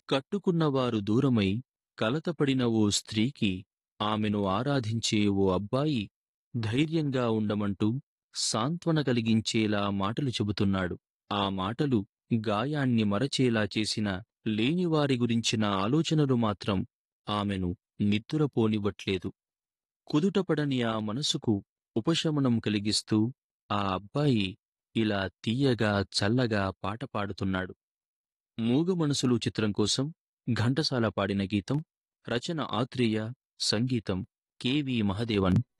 కట్టుకున్నవారు దూరమై కలతపడిన ఓ స్త్రీకి ఆమెను ఆరాధించే ఓ అబ్బాయి ధైర్యంగా ఉండమంటూ సాంత్వన కలిగించేలా మాటలు చెబుతున్నాడు ఆ మాటలు గాయాన్ని మరచేలా చేసిన లేనివారి గురించిన ఆలోచనలు మాత్రం ఆమెను నిద్దురపోనివ్వట్లేదు కుదుటపడని ఆ మనసుకు ఉపశమనం కలిగిస్తూ ఆ అబ్బాయి ఇలా తీయగా చల్లగా పాట పాడుతున్నాడు మూగ మనసులు చిత్రం కోసం ఘంటసాల పాడిన గీతం రచన ఆత్రేయ సంగీతం కెవి మహదేవన్